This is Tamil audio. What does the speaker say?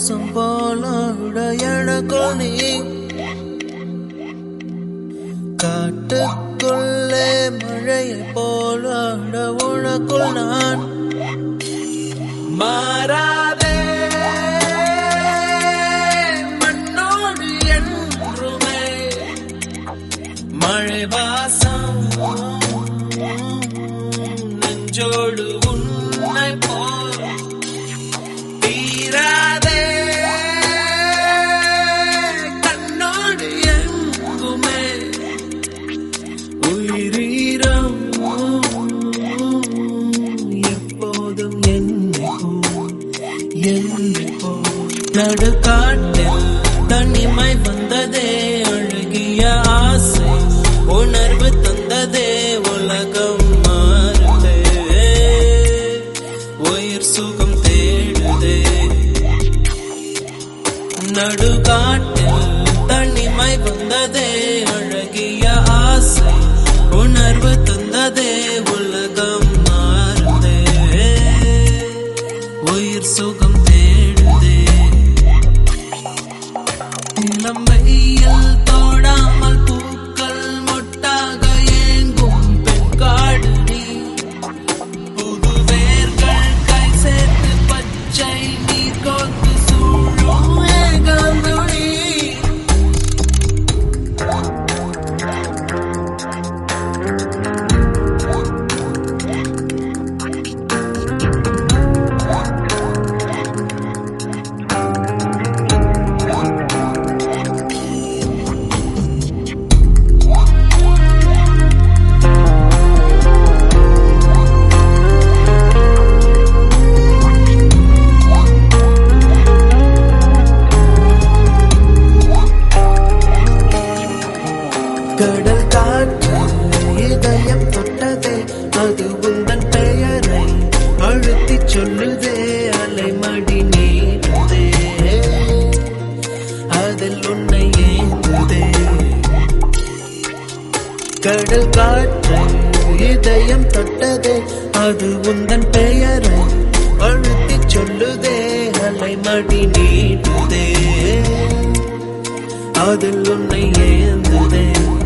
வாசம் போலாட எனக்குள் நீ காட்டுக்குள்ளே மழையை போலாட உனக்குள் நான் மாறாதே மண்ணோடு என்றுமே மழை வாசம் நெஞ்சோடு உன்னை போல் தீராதே கண்ணோடு எங்குமே உயிரீரம் எப்போதும் என்னை போல் என்னை போல் நடுக்காட்டில் தனிமை வந்ததே அழகிய ஆசை உணர்வு தந்ததே உலகம் மாறுதே உயிர் சுகம் தேடுதே நடுகாட்டில் தனிமை வந்ததே அழகிய ஆசை உணர்வு தந்ததே உலகம் மாறுதே உயிர் சுகம் தேடுதே இளம் வெயில் தோடாமல் பூக்கள் மொட்டாக ஏங்கும் பெண்காடு நீ புது வேர்கள் கை சேர்த்து பச்சை நீர் கோத்து சூழும் ஏகாந்தொழி கடல் காற்று இதயம் தொட்டதே அது உந்தன் பெயரை அழுத்திச் சொல்லுதே அலைமடி நீடுதே அதில் உன்னை ஏந்துதே கடல் காற்று இதயம் தொட்டதே அது உந்தன் பெயரை அழுத்திச் சொல்லுதே அலைமடி நீடுதே அதில் உன்னை ஏந்துதே